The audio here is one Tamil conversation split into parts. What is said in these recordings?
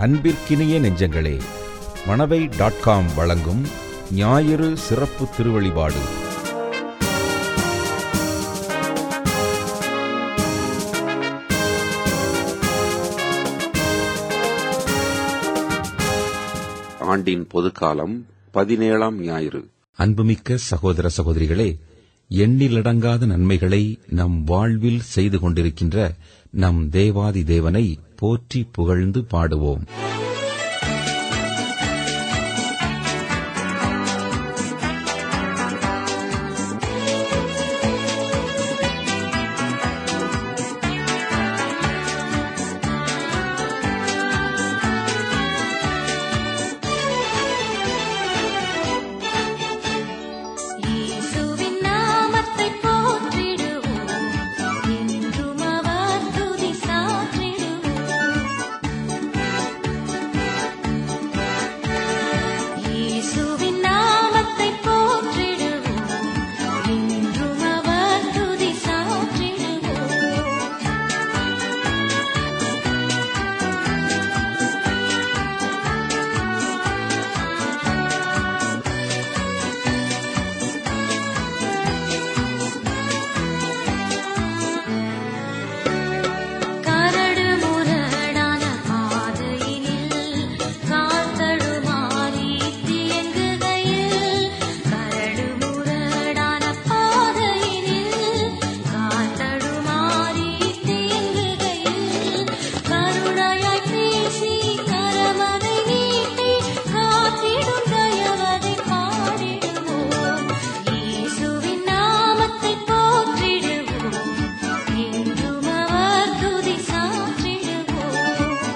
அன்பிற்கினிய நெஞ்சங்களே மணவை டாட் காம் வழங்கும் ஞாயிறு சிறப்பு திருவழிபாடு ஆண்டின் பொதுக்காலம் பதினேழாம் ஞாயிறு அன்புமிக்க சகோதர சகோதரிகளே எண்ணிலடங்காத நன்மைகளை நம் வாழ்வில் செய்து கொண்டிருக்கின்ற நம் தேவாதி தேவனை போற்றி புகழ்ந்து பாடுவோம் இயேசுவின் நாமத்தைப் போற்றிடுவோம் என்றும் அவர் துதி சாற்றிடுவோம் இயேசுவின் நாமத்தைப் போற்றிடுவோம் என்றும் அவர் துதி சாற்றிடுவோம் கரடு முரடான பாதையினில் கால் தடுமாறி தியங்குகையில் கரடு முரடான பாதையினில் கால் தடுமாறி தியங்குகையில் கருணையாய் பேசி கரமதை நீட்டி காத்திடும் தயவதை பாடிடுவோம் இயேசுவின் நாமத்தைப் போற்றிடுவோம் என்றும் அவர் துதி சாற்றிடுவோம்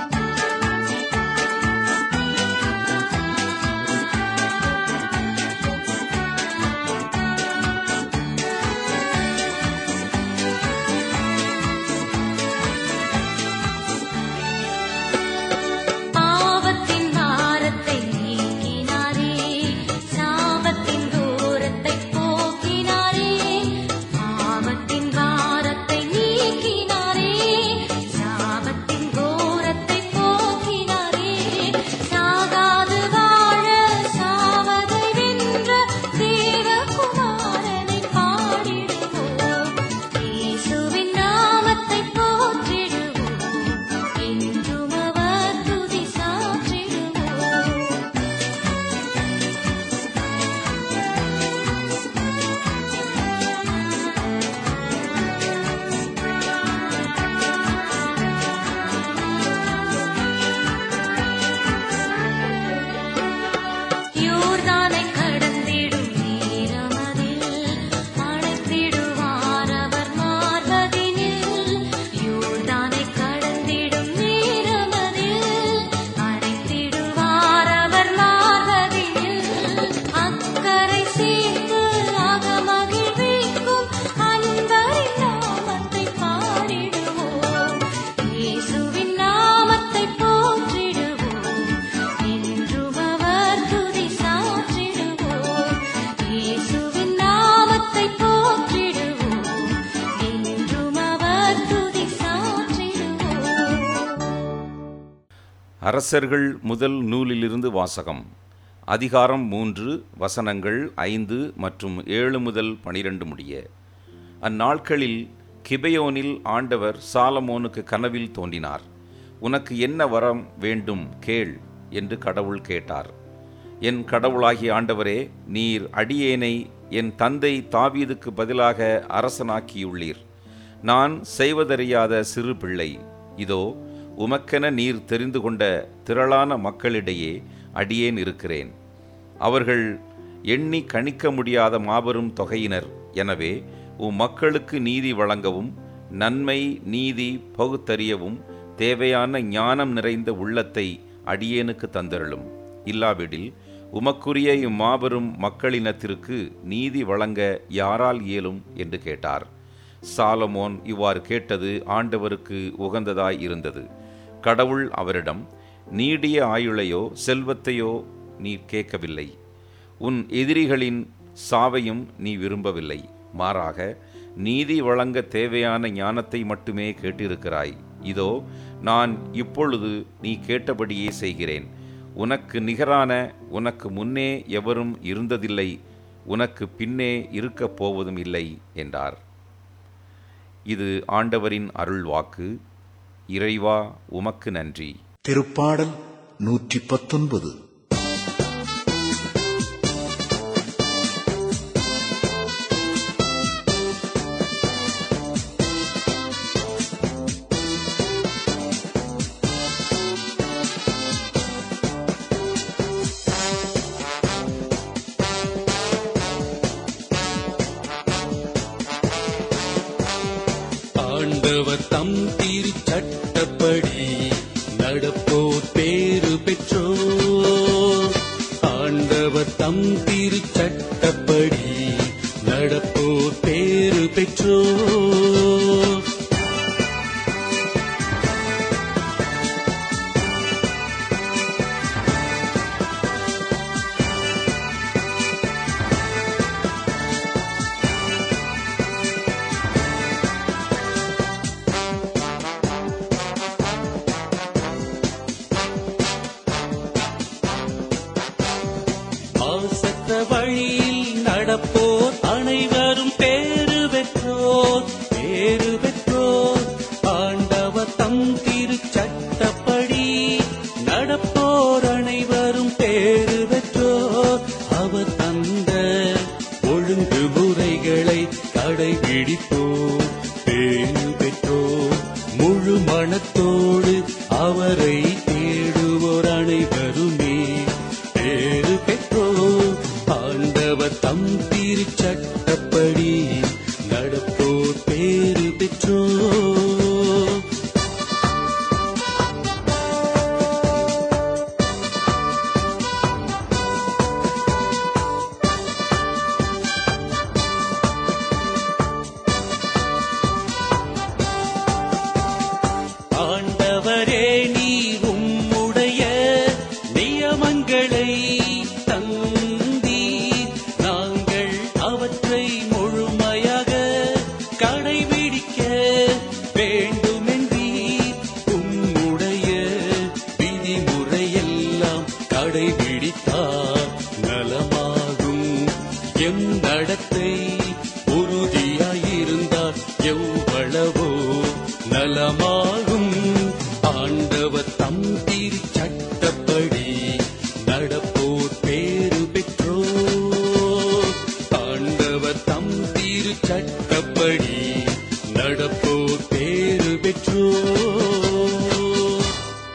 பாவத்தின் பாரத்தை நீக்கினாரே சாபத்தின் தூரத்தை போக்கினாரே பாவத்தின் பாரத்தை நீக்கினாரே சாபத்தின் தூரத்தை போக்கினாரே சாகாது வாழ சாவதை வென்ற தேவகுமாரனை பாடிடுவோம் இயேசுவின் நாமத்தைப் போற்றிடுவோம் என்றும் அவர் துதி சாற்றிடுவோம் யோர்தானை கடந்திடும் நேரமதில் அழைத்திடுவார் அவர் மார்பதினில் யோர்தானை கடந்திடும் நேரமதில் அழைத்திடுவார் அவர் மார்பதினில் அக்கரை சேர்த்து அகமகிழ்விக்கும் அன்பரின் நாமத்தை பாடிடுவோம் இயேசுவின் நாமத்தைப் போற்றிடுவோம் என்றும் அவர் துதி சாற்றிடுவோம் இயேசுவின் நாமத்தைப் போற்றிடுவோம் என்றும் அவர் துதி சாற்றிடுவோம் அரசர்கள் முதல் நூலிலிருந்து வாசகம் அதிகாரம் மூன்று வசனங்கள் ஐந்து மற்றும் ஏழு முதல் பனிரெண்டு முடிய அந்நாட்களில் கிபெயோனில் ஆண்டவர் சாலமோனுக்கு கனவில் தோன்றினார் உனக்கு என்ன வரம் வேண்டும் கேள் என்று கடவுள் கேட்டார் என் கடவுளாகிய ஆண்டவரே நீர் அடியேனை என் தந்தை தாவீதுக்கு பதிலாக அரசனாக்கியுள்ளீர் நான் செய்வதறியாத சிறு பிள்ளை இதோ உமக்கென நீர் தெரிந்து கொண்ட திரளான மக்களிடையே அடியேன் இருக்கிறேன் அவர்கள் எண்ணி கணிக்க முடியாத மாபெரும் தொகையினர் எனவே உம் மக்களுக்கு நீதி வழங்கவும் நன்மை நீதி பகுத்தறியவும் தேவையான ஞானம் நிறைந்த உள்ளத்தை அடியேனுக்கு தந்தருளும் இல்லாவிடில் உமக்குரிய இம்மாபெரும் மக்களினத்திற்கு நீதி வழங்க யாரால் இயலும் என்று கேட்டார் சாலமோன் இவ்வாறு கேட்டது ஆண்டவருக்கு உகந்ததாய் இருந்தது கடவுள் அவரிடம் நீடிய ஆயுளையோ செல்வத்தையோ நீ கேட்கவில்லை உன் எதிரிகளின் சாவையும் நீ விரும்பவில்லை மாறாக நீதி வழங்க தேவையான ஞானத்தை மட்டுமே கேட்டிருக்கிறாய் இதோ நான் இப்பொழுது நீ கேட்டபடியே செய்கிறேன் உனக்கு நிகரான உனக்கு முன்னே எவரும் இருந்ததில்லை உனக்கு பின்னே இருக்கப் போவதும் இல்லை என்றார் இது ஆண்டவரின் அருள்வாக்கு இறைவா உமக்கு நன்றி திருப்பாடல் நூற்றி பத்தொன்பது ஆண்டவர் தம் திருச்சட்டப்படி நடப்போர் பேறு பெற்றோர் ஆண்டவர் தம் திருச்சட்டப்படி நடப்போர் பேறு பெற்றோர் ஆசத்த வழியில் நடப்போர் அனைவரும் பேறு பெற்றோர் பேறு பெற்றோர் ஆண்டவர் தம் திருச்சட்டப்படி நடப்போர் அனைவரும் பேறு பெற்றோர் அவர் தந்த ஒழுங்குமுறைகளை கடைபிடிப்போர் பேறு பெற்றோர் முழு மனத்தோடு அவரை தேடுவோர் அனைவருமே பேறு பெற்றோர் ஆண்டவர் தம் திருச்சட்டப்படி நடப்போர் பேறு பெற்றோர் ஆண்டவரே நீ உம்முடைய நியமங்களை தந்தி நாங்கள் அவற்றை முழுமையாக கடைபிடிக்க வேண்டுமென்றீர் உம்முடைய விதிமுறையெல்லாம் கடைபிடித்தார் நலமாகும் எம் நடத்தை உறுதியாயிருந்தார் எவ்வளவோ நலமாகும் ஆண்டவர் தம் திருச்சட்டப்படி நடப்போர் பேறு பெற்றோர் ஆண்டவர் தம் திருச்சட்டப்படி நடப்போர் பேறு பெற்றோர்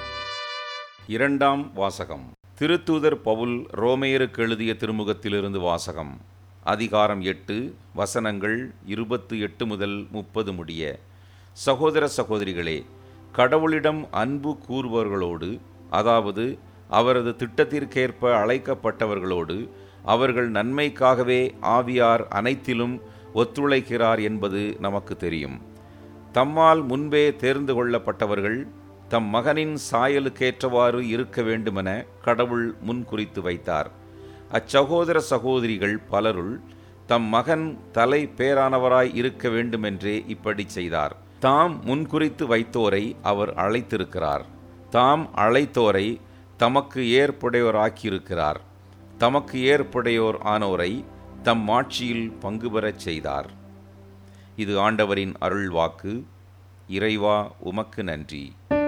இரண்டாம் வாசகம் திருத்தூதர் பவுல் ரோமேயருக்கு எழுதிய திருமுகத்திலிருந்து வாசகம் அதிகாரம் எட்டு வசனங்கள் இருபத்து எட்டு முதல் முப்பது முடிய சகோதர சகோதரிகளே கடவுளிடம் அன்பு கூறுபவர்களோடு அதாவது அவரது திட்டத்திற்கேற்ப அழைக்கப்பட்டவர்களோடு அவர்கள் நன்மைக்காகவே ஆவியார் அனைத்திலும் ஒத்துழைக்கிறார் என்பது நமக்கு தெரியும் தம்மால் முன்பே தேர்ந்து கொள்ளப்பட்டவர்கள் தம் மகனின் சாயலுக்கேற்றவாறு இருக்க வேண்டுமென கடவுள் முன்குறித்து வைத்தார் அச்சகோதர சகோதரிகள் பலருள் தம் மகன் தலை பேரானவராய் இருக்க வேண்டுமென்றே இப்படி செய்தார் தாம் முன்குறித்து வைத்தோரை அவர் அழைத்திருக்கிறார் தாம் அழைத்தோரை தமக்கு ஏற்புடையோராக்கியிருக்கிறார் தமக்கு ஏற்புடையோர் ஆனோரை தம் ஆட்சியில் பங்கு பெறச் செய்தார் இது ஆண்டவரின் அருள்வாக்கு இறைவா உமக்கு நன்றி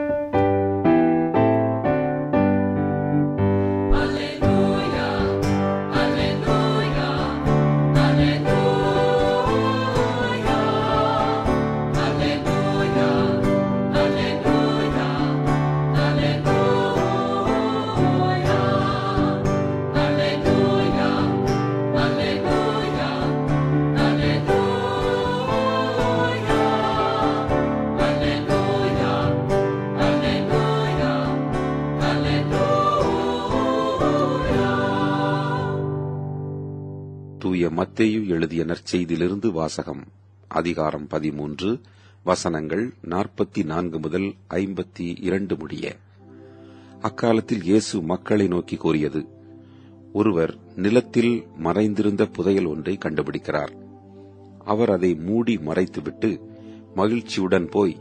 தூய மத்தேயு எழுதிய நற்செய்தியிலிருந்து வாசகம் அதிகாரம் பதிமூன்று வசனங்கள் நாற்பத்தி நான்கு முதல் ஐம்பத்தி இரண்டு முடிய அக்காலத்தில் இயேசு மக்களை நோக்கி கூறியது ஒருவர் நிலத்தில் மறைந்திருந்த புதையல் ஒன்றை கண்டுபிடிக்கிறார் அவர் அதை மூடி மறைத்துவிட்டு மகிழ்ச்சியுடன் போய்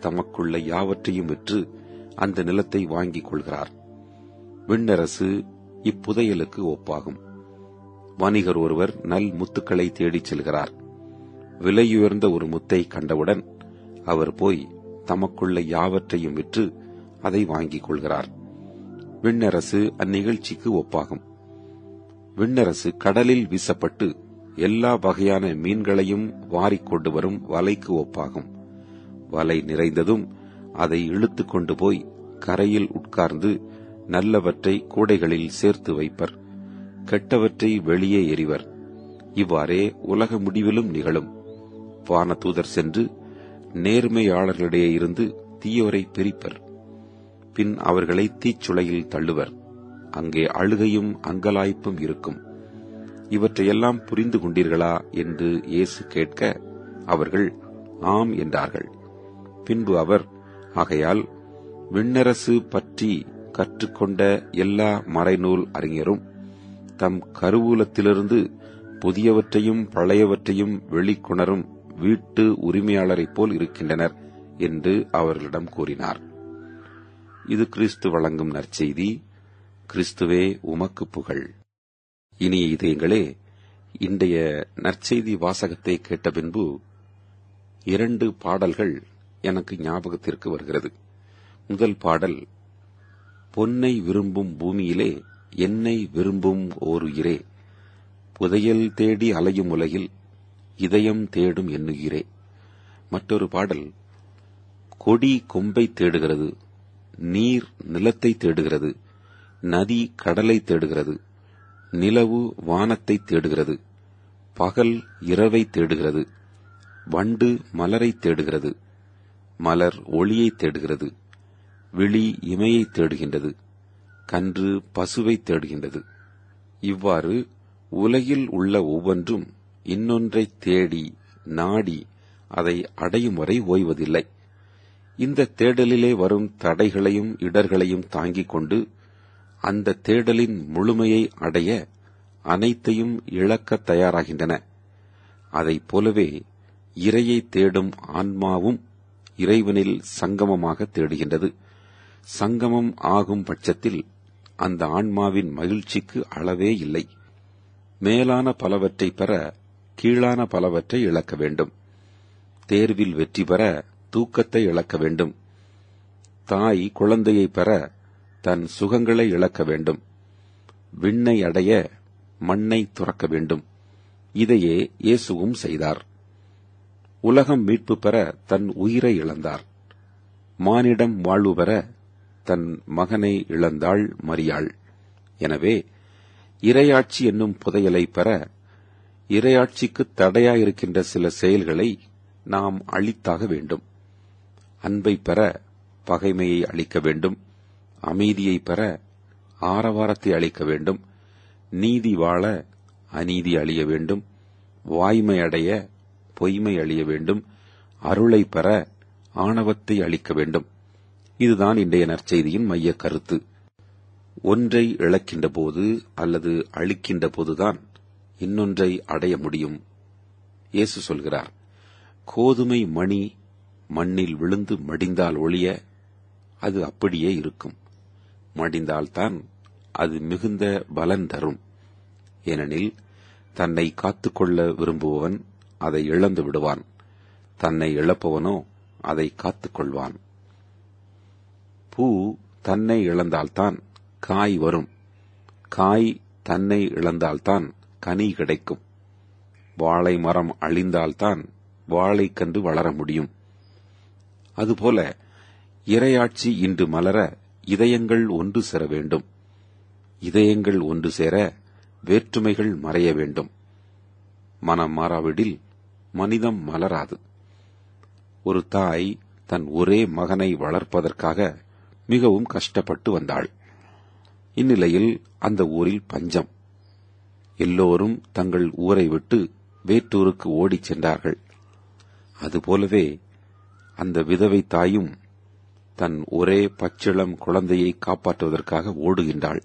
தமக்குள்ள யாவற்றையும் விற்று அந்த நிலத்தை வாங்கிக் கொள்கிறார் விண்ணரசு இப்புதையலுக்கு ஒப்பாகும் வணிகர் ஒருவர் நல் முத்துக்களை தேடிச் செல்கிறார் விலையுயர்ந்த ஒரு முத்தை கண்டவுடன் அவர் போய் தமக்குள்ள யாவற்றையும் விற்று அதை வாங்கிக் கொள்கிறார் விண்ணரசு அந்நிகழ்ச்சிக்கு ஒப்பாகும் விண்ணரசு கடலில் வீசப்பட்டு எல்லா வகையான மீன்களையும் வாரிக் கொண்டு வரும் வலைக்கு ஒப்பாகும் வலை நிறைந்ததும் அதை இழுத்துக் கொண்டு போய் கரையில் உட்கார்ந்து நல்லவற்றை கூடைகளில் சேர்த்து வைப்பர் கெட்டவற்றை வெளியே எறிவர் இவ்வாறே உலக முடிவிலும் நிகழும் வானதூதர் சென்று நேர்மையாளர்களிடையே இருந்து தீயோரை பிரிப்பர் பின் அவர்களை தீச்சுளையில் தள்ளுவர் அங்கே அழுகையும் அங்கலாய்ப்பும் இருக்கும் இவற்றையெல்லாம் புரிந்து கொண்டீர்களா என்று இயேசு கேட்க அவர்கள் ஆம் என்றார்கள் பின்பு அவர் ஆகையால் விண்ணரசு பற்றி கற்றுக்கொண்ட எல்லா மறைநூல் அறிஞரும் தம் கருவூலத்திலிருந்து புதியவற்றையும் பழையவற்றையும் வெளிக்கொணரும் வீட்டு உரிமையாளரைப் போல் இருக்கின்றனர் என்று அவர்களிடம் கூறினார் இது கிறிஸ்து வழங்கும் நற்செய்தி கிறிஸ்துவே உமக்கு புகழ் இனிய இதயங்களே இன்றைய நற்செய்தி வாசகத்தை கேட்ட பின்பு இரண்டு பாடல்கள் எனக்கு ஞாபகத்திற்கு வருகிறது முதல் பாடல் பொன்னை விரும்பும் பூமியிலே என்னை விரும்பும் ஓர் உயிரே புதையல் தேடி அலையும் உலகில் இதயம் தேடும் எண்ணுகிறே மற்றொரு பாடல் கொடி கொம்பை தேடுகிறது நீர் நிலத்தை தேடுகிறது நதி கடலை தேடுகிறது நிலவு வானத்தை தேடுகிறது பகல் இரவை தேடுகிறது வண்டு மலரை தேடுகிறது மலர் ஒளியை தேடுகிறது விழி இமையை தேடுகின்றது கன்று பசுவை தேடுகின்றது இவ்வாறு உலகில் உள்ள ஒவ்வொன்றும் இன்னொன்றை தேடி நாடி அதை அடையும் வரை ஓய்வதில்லை இந்த தேடலிலே வரும் தடைகளையும் இடர்களையும் தாங்கிக் கொண்டு அந்த தேடலின் முழுமையை அடைய அனைத்தையும் இழக்க தயாராகின்றன அதைப் போலவே இறையை தேடும் ஆன்மாவும் இறைவனில் சங்கமமாக தேடுகின்றது சங்கமம் ஆகும் பட்சத்தில் அந்த ஆன்மாவின் மகிழ்ச்சிக்கு அளவே இல்லை மேலான பலவற்றை பெற கீழான பலவற்றை இழக்க வேண்டும் தேர்வில் வெற்றி பெற தூக்கத்தை இழக்க வேண்டும் தாய் குழந்தையை பெற தன் சுகங்களை இழக்க வேண்டும் விண்ணை அடைய மண்ணை துறக்க வேண்டும் இதையே இயேசுவும் செய்தார் உலகம் மீட்பு பெற தன் உயிரை இழந்தார் மானிடம் வாழ்வு பெற தன் மகனை இழந்தாள் மரியாள் எனவே இரையாட்சி என்னும் புதையலை பெற இரையாட்சிக்கு தடையாயிருக்கின்ற சில செயல்களை நாம் அழித்தாக வேண்டும் அன்பை பெற பகைமையை அளிக்க வேண்டும் அமைதியை பெற ஆரவாரத்தை அளிக்க வேண்டும் நீதி வாழ அநீதி அழிய வேண்டும் வாய்மை அடைய பொய்மை அழிய வேண்டும் அருளை பெற ஆணவத்தை அளிக்க வேண்டும் இதுதான் இன்றைய நற்செய்தியின் மைய கருத்து ஒன்றை இழக்கின்ற போது அல்லது அழிக்கின்ற போதுதான் இன்னொன்றை அடைய முடியும் இயேசு சொல்கிறார் கோதுமை மணி மண்ணில் விழுந்து மடிந்தால் ஒழிய அது அப்படியே இருக்கும் மடிந்தால்தான் அது மிகுந்த பலன் தரும் ஏனெனில் தன்னை காத்துக்கொள்ள விரும்புபவன் அதை இழந்து விடுவான் தன்னை இழப்பவனோ அதை காத்துக்கொள்வான் பூ தன்னை இழந்தால்தான் காய் வரும் காய் தன்னை இழந்தால்தான் கனி கிடைக்கும் வாழை மரம் அழிந்தால்தான் வாழைக்கன்று வளர முடியும் அதுபோல இரையாட்சி இன்று மலர இதயங்கள் ஒன்று சேர வேண்டும் இதயங்கள் ஒன்று சேர வேற்றுமைகள் மறைய வேண்டும் மனம் மாறாவிடில் மனிதம் மலராது ஒரு தாய் தன் ஒரே மகனை வளர்ப்பதற்காக மிகவும் கஷ்டப்பட்டு வந்தாள் இந்நிலையில் அந்த ஊரில் பஞ்சம் எல்லோரும் தங்கள் ஊரை விட்டு வேற்றூருக்கு ஓடிச் சென்றார்கள் அதுபோலவே அந்த விதவை தாயும் தன் ஒரே பச்சிளம் குழந்தையை காப்பாற்றுவதற்காக ஓடுகின்றாள்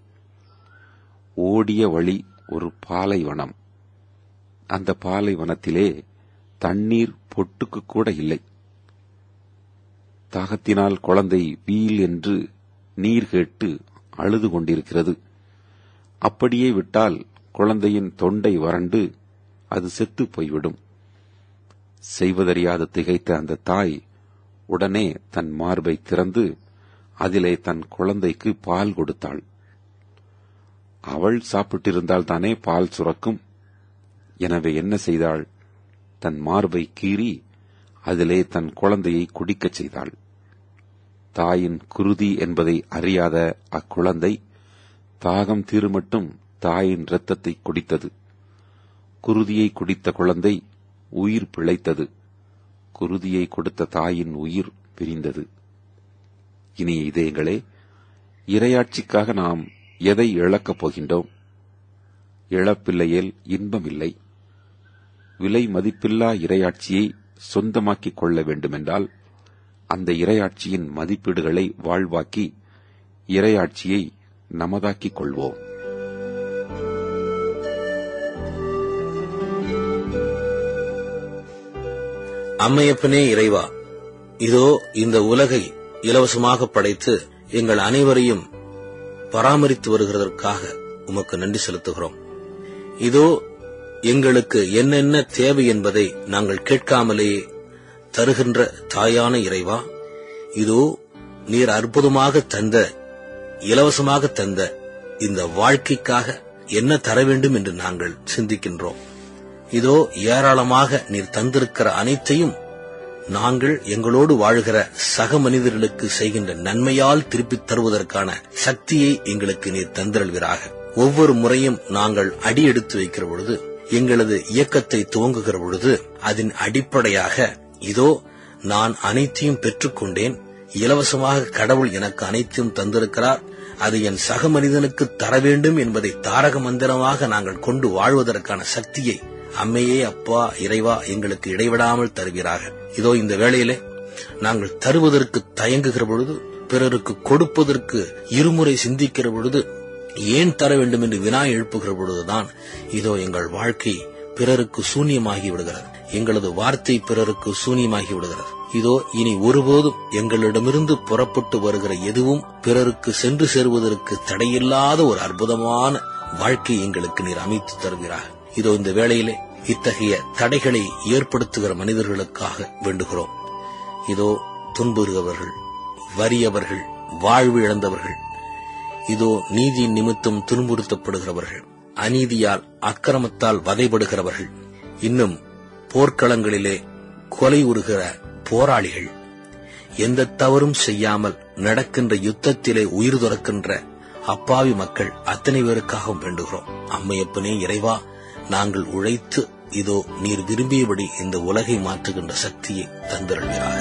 ஓடிய வழி ஒரு பாலைவனம் அந்த பாலைவனத்திலே தண்ணீர் பொட்டுக்கு கூட இல்லை தாகத்தினால் குழந்தை வீல் என்று நீர் கேட்டு அழுது கொண்டிருக்கிறது அப்படியே விட்டால் குழந்தையின் தொண்டை வறண்டு அது செத்துப் போய்விடும் செய்வதறியாது திகைத்த அந்த தாய் உடனே தன் மார்பை திறந்து அதிலே தன் குழந்தைக்கு பால் கொடுத்தாள் அவள் சாப்பிட்டிருந்தால் தானே பால் சுரக்கும் எனவே என்ன செய்தாள் தன் மார்பை கீறி அதிலே தன் குழந்தையை குடிக்கச் செய்தாள் தாயின் குருதி என்பதை அறியாத அக்குழந்தை தாகம் தீருமட்டும் தாயின் இரத்தத்தை குடித்தது குருதியை குடித்த குழந்தை உயிர் பிழைத்தது குருதியை கொடுத்த தாயின் உயிர் பிரிந்தது இனிய இதயங்களே இரையாட்சிக்காக நாம் எதை இழக்கப் போகின்றோம் இழப்பில்லையேல் இன்பமில்லை விலை மதிப்பில்லா இரையாட்சியை சொந்தமாக்கிக் கொள்ள வேண்டுமென்றால் அந்த இரையாட்சியின் மதிப்பீடுகளை வாழ்வாக்கி இரையாட்சியை நமதாக்கிக் கொள்வோம் அம்மையப்பனே இறைவா இதோ இந்த உலகை இலவசமாக படைத்து எங்கள் அனைவரையும் பராமரித்து வருகிறதற்காக உமக்கு நன்றி செலுத்துகிறோம் இதோ எங்களுக்கு என்னென்ன தேவை என்பதை நாங்கள் கேட்காமலேயே தருகின்ற தாயான இறைவா இதோ நீர் அற்புதமாக தந்த இலவசமாக தந்த இந்த வாழ்க்கைக்காக என்ன தர வேண்டும் என்று நாங்கள் சிந்திக்கின்றோம் இதோ ஏராளமாக நீர் தந்திருக்கிற அனைத்தையும் நாங்கள் எங்களோடு வாழ்கிற சக மனிதர்களுக்கு செய்கின்ற நன்மையால் திருப்பித் தருவதற்கான சக்தியை எங்களுக்கு நீர் தந்திரல்வீராக ஒவ்வொரு முறையும் நாங்கள் அடி எடுத்து வைக்கிற பொழுது எங்களது இயக்கத்தை துவங்குகிற பொழுது அதன் அடிப்படையாக இதோ நான் அனைத்தையும் பெற்றுக்கொண்டேன் இலவசமாக கடவுள் எனக்கு அனைத்தையும் தந்திருக்கிறார் அது என் சக மனிதனுக்கு தர வேண்டும் என்பதை தாரக மந்திரமாக நாங்கள் கொண்டு வாழ்வதற்கான சக்தியை அம்மையே அப்பா இறைவா எங்களுக்கு இடைவிடாமல் தருவீராக இதோ இந்த வேளையிலே நாங்கள் தருவதற்கு தயங்குகிற பொழுது பிறருக்கு கொடுப்பதற்கு இருமுறை சிந்திக்கிற பொழுது ஏன் தர வேண்டும் என்று வினா எழுப்புகிற பொழுதுதான் இதோ எங்கள் வாழ்க்கை பிறருக்கு சூன்யமாகி விடுகிறது எங்களது வார்த்தை பிறருக்கு சூன்யமாகி விடுகிறது இதோ இனி ஒருபோதும் எங்களிடமிருந்து புறப்பட்டு வருகிற எதுவும் பிறருக்கு சென்று சேருவதற்கு தடையில்லாத ஒரு அற்புதமான வாழ்க்கை எங்களுக்கு நீர் அமைத்து தருகிறார் இதோ இந்த வேளையிலே இத்தகைய தடைகளை ஏற்படுத்துகிற மனிதர்களுக்காக வேண்டுகிறோம் இதோ துன்புறுகிறவர்கள் வறியவர்கள் வாழ்வு இழந்தவர்கள் இதோ நீதி நிமித்தம் துன்புறுத்தப்படுகிறவர்கள் அநீதியால் அக்கிரமத்தால் வதைபடுகிறவர்கள் இன்னும் போர்க்களங்களிலே கொலை உறுகிற போராளிகள் எந்த தவறும் செய்யாமல் நடக்கின்ற யுத்தத்திலே உயிர் துறக்கின்ற அப்பாவி மக்கள் அத்தனை பேருக்காகவும் வேண்டுகிறோம் அம்மையப்பனே இறைவா நாங்கள் உழைத்து இதோ நீர் விரும்பியபடி இந்த உலகை மாற்றுகின்ற சக்தியை தந்திருக்கிறார்கள்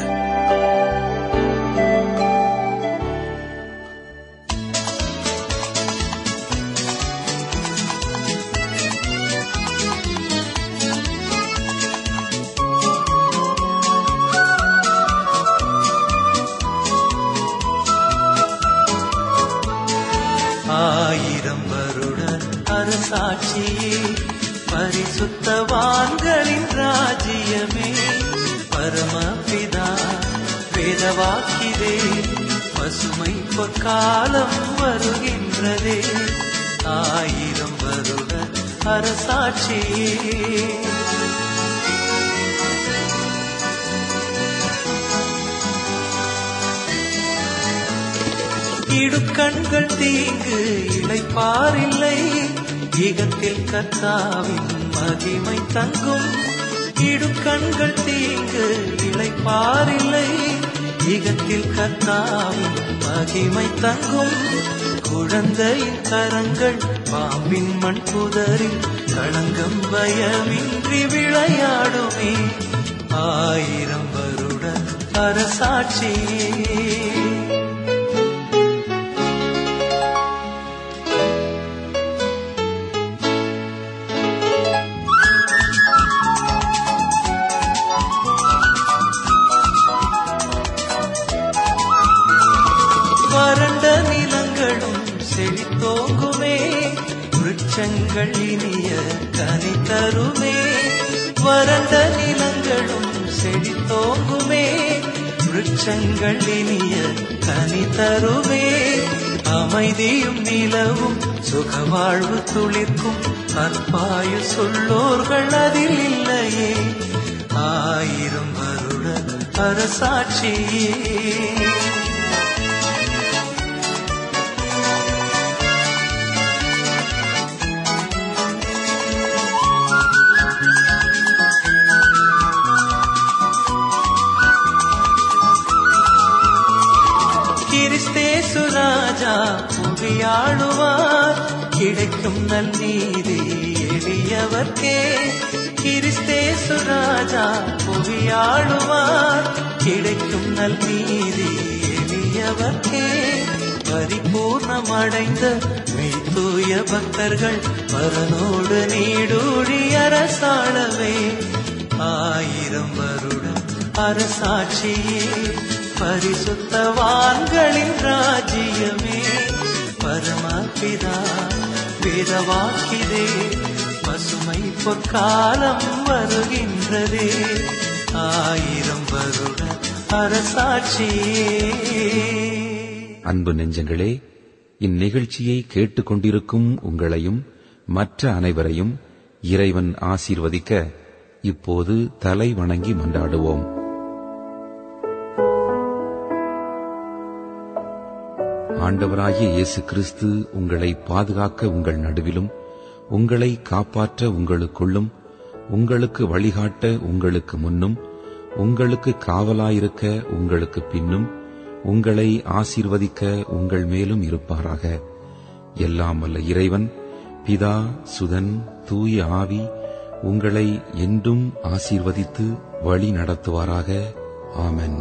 ஆயிரம் வருட அரசாட்சியே பரிசுத்தவான்களின் ராஜ்யமே பரமபிதா வேதவாக்கிதே பசுமை பொற்காலம் வருகின்றதே ஆயிரம் வருட அரசாட்சியே இடுக்கண்கள் தீங்கு இழைப்பாரில்லை ஈகத்தில் கத்தாவின் மகிமை தங்கும் இடுக்கண்கள் தீங்கு இழைப்பாரில்லை ஈகத்தில் கத்தாவின் மகிமை தங்கும் குழந்தையின் கரங்கள் பாம்பின் மண் புதரில் களங்கம் பயமின்றி விளையாடுமே ஆயிரம் வருட அரசாட்சியே வறண்ட நிலங்களும் செழித்தோங்குமே விருட்சங்கள் இனிய கனி தருமே வறண்ட நிலங்களும் செழித்தோங்குமே விருட்சங்கள் இனிய கனி தருவே அமைதியும் நிலவும் சுகவாழ்வு துளிர்க்கும் அற்பாயு சொல்லோர்கள் அதில் இல்லையே ஆயிரம் வருட அரசாட்சியே கிறிஸ்தேசு ராஜா புவியாளுவார் கிடைக்கும் நல்நீதி எளியவர்க்கே கிறிஸ்தேசு ராஜா புவியாளுவார் கிடைக்கும் நல்நீதி எளியவர்க்கே பரிபூர்ணமடைந்த மெய்தூய பக்தர்கள் பரனோடு நீடூழி அரசாளவே ஆயிரம் வருடம் அரசாட்சியே பரிசுத்தவான்களின் ராஜ்யமே பரமபிதா வேதவாக்கிதே பசுமை பொற்காலம் வருகின்றதே ஆயிரம் வருட அரசாட்சியே அன்பு நெஞ்சங்களே இந்நிகழ்ச்சியை கேட்டுக்கொண்டிருக்கும் உங்களையும் மற்ற அனைவரையும் இறைவன் ஆசீர்வதிக்க இப்போது தலை வணங்கி மன்றாடுவோம் ஆண்டவராகிய இயேசு கிறிஸ்து உங்களை பாதுகாக்க உங்கள் நடுவிலும் உங்களை காப்பாற்ற உங்களுக்குள்ளும் உங்களுக்கு வழிகாட்ட உங்களுக்கு முன்னும் உங்களுக்கு காவலாயிருக்க உங்களுக்கு பின்னும் உங்களை ஆசீர்வதிக்க உங்கள் மேலும் இருப்பாராக எல்லாம் வல்ல இறைவன் பிதா சுதன் தூய ஆவி உங்களை என்றும் ஆசீர்வதித்து வழி நடத்துவாராக ஆமென்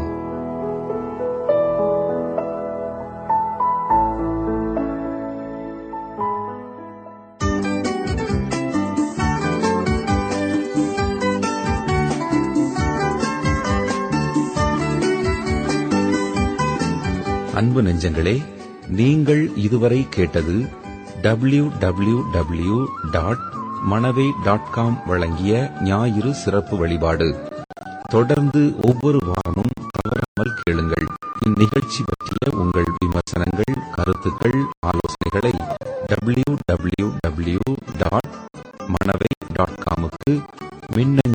அன்பு நெஞ்சங்களே நீங்கள் இதுவரை கேட்டது W W W dot Manavai dot com வழங்கிய ஞாயிறு சிறப்பு வழிபாடு தொடர்ந்து ஒவ்வொரு வாரமும் தவறாமல் கேளுங்கள் இந்நிகழ்ச்சி பற்றிய உங்கள் விமர்சனங்கள் கருத்துக்கள் ஆலோசனைகளை W W W dot Manavai dot காமுக்கு மின்னஞ்சல்